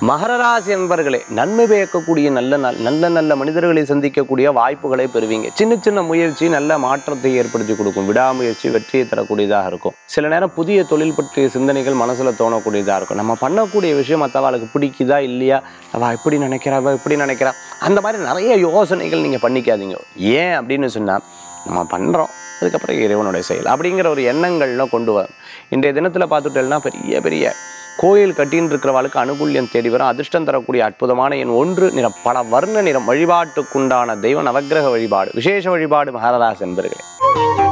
மகர ராசி என்பர்களே நன்மை பயக்கக்கூடிய நல்ல நாள் நல்ல நல்ல மனிதர்களை சந்திக்கக்கூடிய வாய்ப்புகளை பெறுவீங்க சின்ன சின்ன முயற்சி நல்ல மாற்றத்தை ஏற்படுத்தி கொடுக்கும் விடாமுயற்சி வெற்றியை தரக்கூடியதாக இருக்கும் சில நேரம் புதிய தொழில் பற்றிய சிந்தனைகள் மனசுல தோணக்கூடியதாக இருக்கும் நம்ம பண்ணக்கூடிய விஷயம் மற்றவாளுக்கு பிடிக்குதா இல்லையா அவள் எப்படி நினைக்கிறா அவள் எப்படி நினைக்கிறா அந்த மாதிரி நிறைய யோசனைகள் நீங்கள் பண்ணிக்காதீங்க ஏன் அப்படின்னு சொன்னால் நம்ம பண்ணுறோம் அதுக்கப்புறம் இறைவனுடைய செயல் அப்படிங்கிற ஒரு எண்ணங்கள்லாம் கொண்டு வரும் இன்றைய தினத்தில் பார்த்துட்டேன்னா பெரிய பெரிய கோயில் கட்டின்னு இருக்கிறவளுக்கு அனுகூல்யம் தேடி வரும் அதிர்ஷ்டம் தரக்கூடிய அற்புதமான என் ஒன்று நிறம் பல வர்ண நிறம் வழிபாட்டுக்குண்டான தெய்வ நவக்கிரக வழிபாடு விசேஷ வழிபாடு மகாராஜ் என்பர்களே